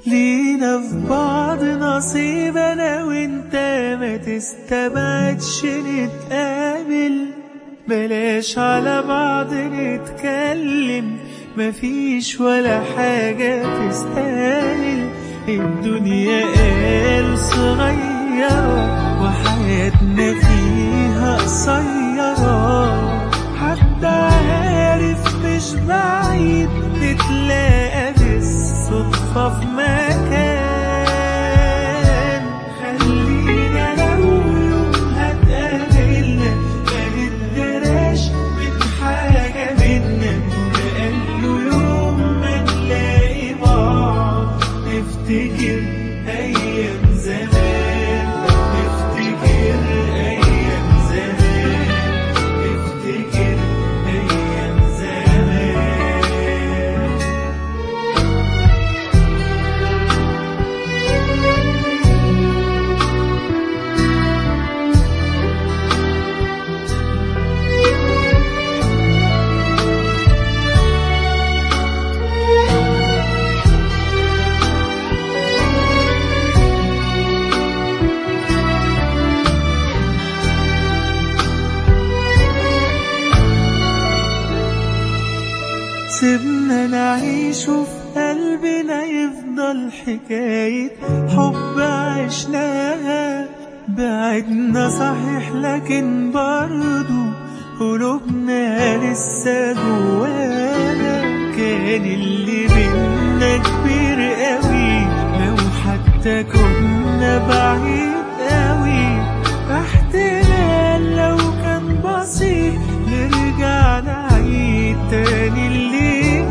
لينا في بعض نصيب انا وانت ما تستبعدش نتقابل بلاش على بعض نتكلم مفيش ولا حاجة تستاهل الدنيا قال صغيرة وحياتنا فيها قصيرة حد عارف مش بعيد نتلاقى بالصدفة في مكان خلينا لو يوم هتقابلنا ما ندراش من حاجة بينا لأنه يوم ما نلاقي بعض نفتكر أيام زمان نفتكر أيام زمان نفتكر أيام زمان سيبنا نعيش وفي قلبنا يفضل حكاية حب عشناها بعدنا صحيح لكن برضو قلوبنا لسه جوانا كان اللي بينا كبير قوي لو حتى كنا بعيد قوي احتمال لو كان بسيط نرجع نعيد تاني اللي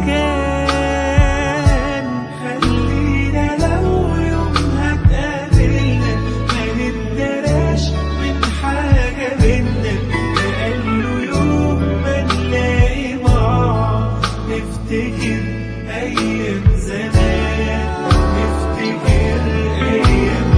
كان خلينا لو يوم هتقابلنا ما ندراش من حاجة بينا لأنه يوم ما نلاقي بعض نفتكر أيام زمان نفتكر أيام